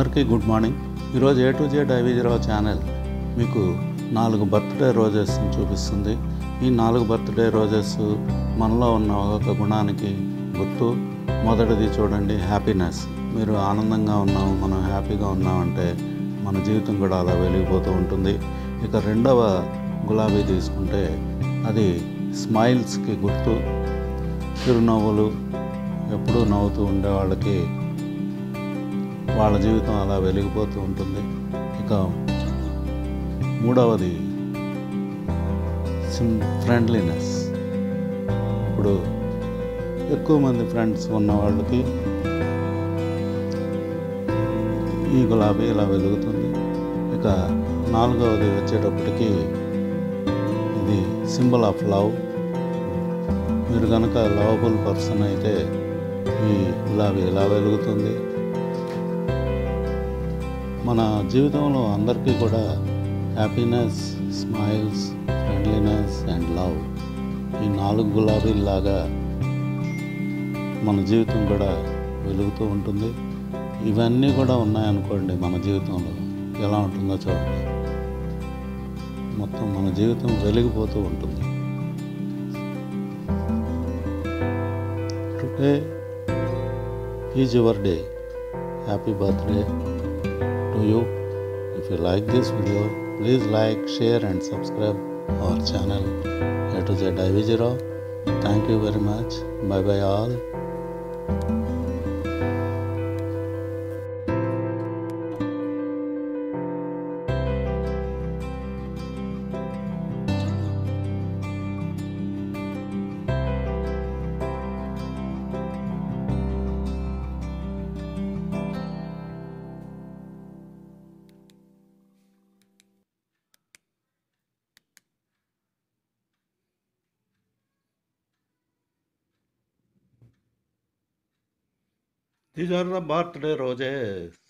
అందరికీ good morning ఈరోజు A to Z ఐవిజరావు ఛానల్ మీకు నాలుగు బర్త్డే రోజెస్ని చూపిస్తుంది ఈ నాలుగు బర్త్డే రోజెస్ మనలో ఉన్న ఒక గుణానికి గుర్తు మొదటిది చూడండి హ్యాపీనెస్ మీరు ఆనందంగా ఉన్నాము మనం హ్యాపీగా ఉన్నామంటే మన జీవితం కూడా అలా వెలిగిపోతూ ఉంటుంది ఇక రెండవ గులాబీ తీసుకుంటే అది స్మైల్స్కి గుర్తు చిరునవ్వులు ఎప్పుడూ నవ్వుతూ ఉండే వాళ్ళకి వాళ్ళ జీవితం అలా వెలిగిపోతూ ఉంటుంది ఇక మూడవది సిమ్ ఫ్రెండ్లీనెస్ ఇప్పుడు ఎక్కువ మంది ఫ్రెండ్స్ ఉన్న వాళ్ళకి ఈ గులాబీ ఇలా వెలుగుతుంది ఇక నాలుగవది వచ్చేటప్పటికి ఇది సింబల్ ఆఫ్ లవ్ మీరు కనుక లవబుల్ పర్సన్ అయితే ఈ గులాబీ ఇలా వెలుగుతుంది మన జీవితంలో అందరికీ కూడా happiness smiles friendliness and love ఈ నాలుగు గులాబీలాగా మన జీవితం కూడా వెలుగుతూ ఉంటుంది ఇవన్నీ కూడా ఉన్నాయనుకోండి మన జీవితంలో ఎలా ఉంటుందో చూడండి మొత్తం మన జీవితం వెలిగిపోతూ ఉంటుంది today is your day happy birthday to you. If you like this video, please like, share, and subscribe our channel A to Z Ivijiro. Thank you very much. Bye bye all. These are the birthday roses.